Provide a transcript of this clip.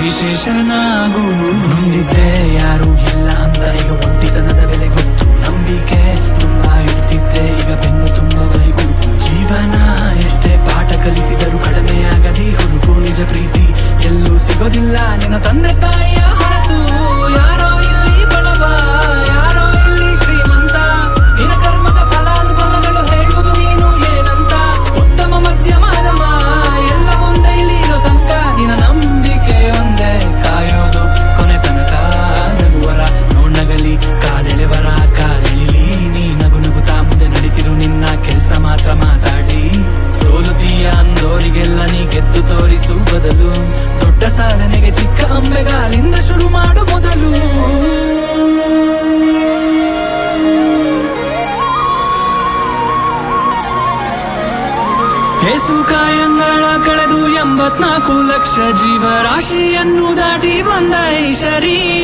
ವಿಶೇಷನಾಗು ನೊಂದಿದ್ದೆ ಯಾರು ಇಲ್ಲ ಅಂತ ಈಗ ಒಂಟಿತನದ ಬೆಲೆ ಗೊತ್ತು ನಂಬಿಕೆ ತುಂಬಾ ಇಡ್ತಿದ್ದೆ ಈಗ ಬೆನ್ನು ತುಂಬ ಬೈಗುರುಪು ಜೀವನ ಎಷ್ಟೇ ಪಾಠ ಕಲಿಸಿದರೂ ಕಡಿಮೆಯಾಗದಿ ಹುರುಪು ನಿಜ ಪ್ರೀತಿ ಎಲ್ಲೂ ಸಿಗೋದಿಲ್ಲ ನಿನ್ನ ತಂದೆ ತಾಯಿಯ ಹೊರತು ಯಾರೋ ಇಲ್ಲಿ ಬಡವ ಯಾರೋ ಇಲ್ಲಿ ಶ್ರೀಮಂತ ನಿನ್ನ ಕರ್ಮದ ಫಲಾನುಫಲಗಳು ಹೇಳುವುದು ನೀನು ಏನಂತ ಉತ್ತಮ ಮಧ್ಯಮ ಅಧಮ ಎಲ್ಲ ಒಂದೇ ಇಲ್ಲಿ ಇರೋ ತನಕ ನಿನ್ನ ನಂಬಿಕೆ ಒಂದೇ ಕಾಯೋದು ಕೊನೆ ತನಕ ನಗುವರ ನೋಡ್ನಗಲಿ ಕಾಲೆಳೆವರ ಕಾಲೆಳಿಲಿ ನೀ ನಗು ನಗುತ್ತಾ ಮುಂದೆ ನಡೀತಿರು ನಿನ್ನ ಕೆಲ್ಸ ಮಾತ್ರ ಮಾತಾಡಿ ಸೋಲುತ್ತೀಯ ಅಂದೋರಿಗೆಲ್ಲ ನೀ ಗೆದ್ದು ತೋರಿಸು ಬದಲು ದೊಡ್ಡ ಸಾಧನೆಗೆ ಚಿಕ್ಕ ಅಂಬೆಗಾಲಿಂದ ಶುರು ಮಾಡು ಮೊದಲು ಏಸು ಕಾಯಂಗಳ ಕಳೆದು ಎಂಬತ್ನಾಲ್ಕು ಲಕ್ಷ ಜೀವರಾಶಿಯನ್ನು ದಾಟಿ ಬಂದ ಈ ಶರೀರ